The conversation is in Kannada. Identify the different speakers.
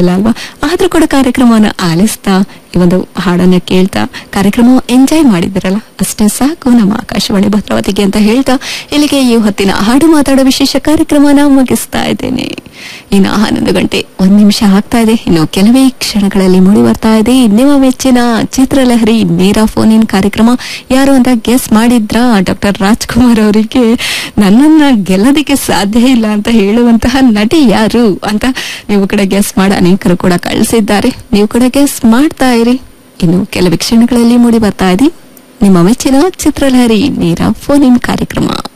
Speaker 1: ಇಲ್ಲ ಅಲ್ವಾ ಆದ್ರೂ ಕೂಡ ಕಾರ್ಯಕ್ರಮವನ್ನು ಆಲಿಸ್ತಾ ಈ ಒಂದು ಹಾಡನ್ನ ಕೇಳ್ತಾ ಕಾರ್ಯಕ್ರಮ ಎಂಜಾಯ್ ಮಾಡಿದ್ರಲ್ಲ ಅಷ್ಟೇ ಸಾಕು ನಮ್ಮ ಆಕಾಶವಾಣಿ ಭದ್ರಾವತಿಗೆ ಅಂತ ಹೇಳ್ತಾ ಇಲ್ಲಿಗೆ ಈ ಹೊತ್ತಿನ ಹಾಡು ಮಾತಾಡೋ ವಿಶೇಷ ಕಾರ್ಯಕ್ರಮನ ಮುಗಿಸ್ತಾ ಇದ್ದೇನೆ ಇನ್ನು ಹನ್ನೊಂದು ಗಂಟೆ ಒಂದ್ ನಿಮಿಷ ಆಗ್ತಾ ಇದೆ ಇನ್ನು ಕೆಲವೇ ಕ್ಷಣಗಳಲ್ಲಿ ಮೂಡಿ ಬರ್ತಾ ಇದೆ ನಿಮ್ಮ ಮೆಚ್ಚಿನ ಚಿತ್ರಲಹರಿ ನೇರ ಫೋನ್ ಇನ್ ಕಾರ್ಯಕ್ರಮ ಯಾರು ಅಂತ ಗೆಸ್ ಮಾಡಿದ್ರ ಡಾಕ್ಟರ್ ರಾಜ್ಕುಮಾರ್ ಅವರಿಗೆ ನನ್ನನ್ನ ಗೆಲ್ಲೋದಕ್ಕೆ ಸಾಧ್ಯ ಇಲ್ಲ ಅಂತ ಹೇಳುವಂತಹ ನಟಿ ಯಾರು ಅಂತ ನೀವು ಕೂಡ ಗೆಸ್ ಮಾಡಿ ಅನೇಕರು ಕೂಡ ಕಳಿಸಿದ್ದಾರೆ ನೀವು ಕೂಡ ಗೆಸ್ ಮಾಡ್ತಾ ಇರಿ ಇನ್ನು ಕೆಲವೇ ಕ್ಷಣಗಳಲ್ಲಿ ಮೂಡಿ ಬರ್ತಾ ಇದೆ ನಿಮ್ಮ ಮೆಚ್ಚಿನ ಚಿತ್ರಲಹರಿ ನೇರ ಫೋನ್ ಇನ್ ಕಾರ್ಯಕ್ರಮ